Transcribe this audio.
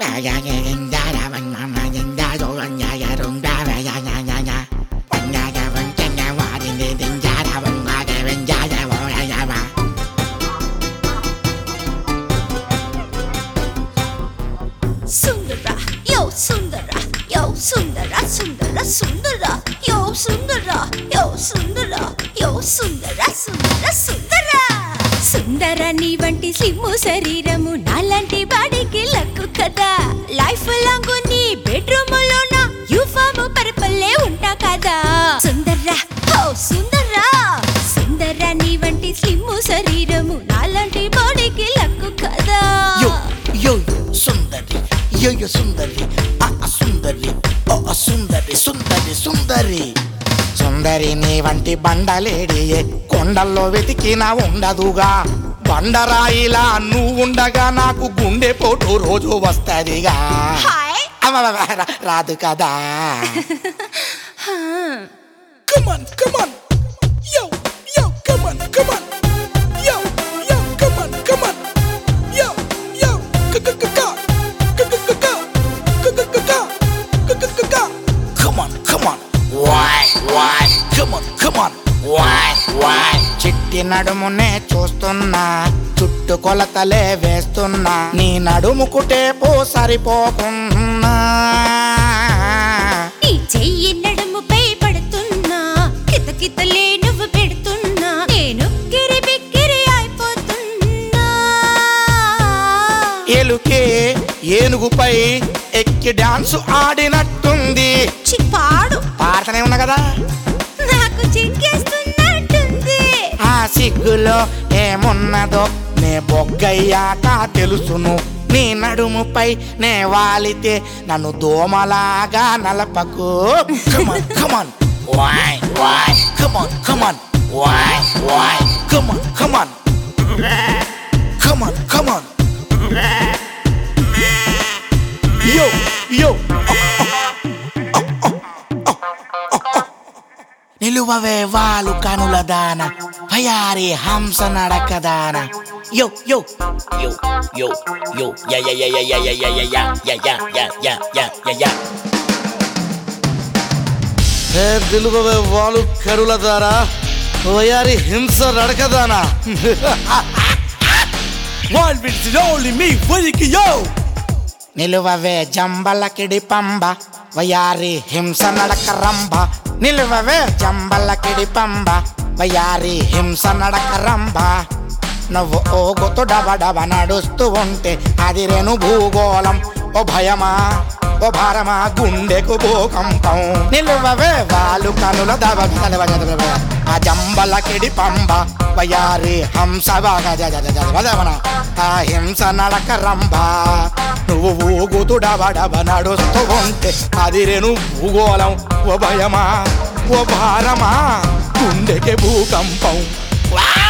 సుందర యో సుందర యో సుందర సుందర సుందర యో సుందర యో సుందర యో సుందర సుందర సుందర సుందర నీ వంటి సిమ్ము శరీరము నాలాంటి బాడీకి లక్కు కదా లైఫ్ లాంగ్ నీ బెడ్రూమ్ లోన యూఫామ్ పరపల్లే ఉంటా కదా సుందర ఓ సుందర సుందర నీ వంటి స్లిమ్ శరీరము నాలాంటి బాడీకి లక్కు కదా యో యో యో సుందరి యో యో సుందరి ఆ ఆ సుందరి ఓ ఆ సుందరి సుందరి సుందరి సుందరి నీ వంటి బండలేడియే కొండల్లో వెతికినా ఉండదుగా బండరాయిలా నువ్వుండగా నాకు గుండెపోటు రోజు వస్తదిగా హాయ్ అమ్మమ్మ, రా- రాదు కదా come on come on yo yo come on come on yo yo come on come on yo yo come on come on why why come on come on why why చిట్టి నడుమునే చూస్తున్నా చుట్టు కొలతలే వేస్తున్నా నీ నడుముకుటే పో సరిపోకున్నా నీ చెయ్యి నడుముపై పడుతున్నా కితకితలే నువ్వు పెడుతున్నా నేను గిరి బిక్కిరి అయిపోతున్నా ఎలుకే ఏనుగుపై ఎక్కి డాన్స్ ఆడినట్టుంది చిప్పాడు పాడుతూనే ఉన్నా కదా నాకు చిక్కేస్తున్నట్టుంది ఆ సిగ్గులో ఏమున్నదో నే బొగ్గయ్యాక తెలుసును నీ నడుముపై నే వాలితే నన్ను దోమలాగా నలపకు కమన్ కమన్ వాయ్ వాయ్ కమన్ కమన్ వాయ్ వాయ్ come on come on come on come on yo యో నిలువవే వాలు కనుల దాన భయారి హంస నడక దాన యో yo yo yo yo yeah yeah yeah yeah yeah yeah yeah yeah yeah yeah yeah yeah yeah yeah hey నిలువవే వాలు కరుల దారా వయారి హింస నడకదానా One minute only me వెలికి yo నిలువవే జంబలకిడి పంబ వయారి హింస నడక రంభ నిలువవే జంబలకిడి పంబ వయారి హింస నడక రంభ నువ్వు ఓగుతూ డబ డబ నడుస్తూ ఉంటే అదిరేను భూగోళం ఓ భయమా ఓ భారమా గుండెకు భూకంపం నిలువవే వాళ్ళు కనుల దవ దవ దవ దవ. ఆ జంబలకిడి పంబ వయారి హంస బాగా జ జ జ జ వదవన. ఆ హింస నడక రంభ నువ్వు ఊగుతూ డబ డబ నడుస్తూ ఉంటే అదిరేను భూగోళం ఓ భయమా ఓ భారమా గుండెకి భూకంపం వావ్!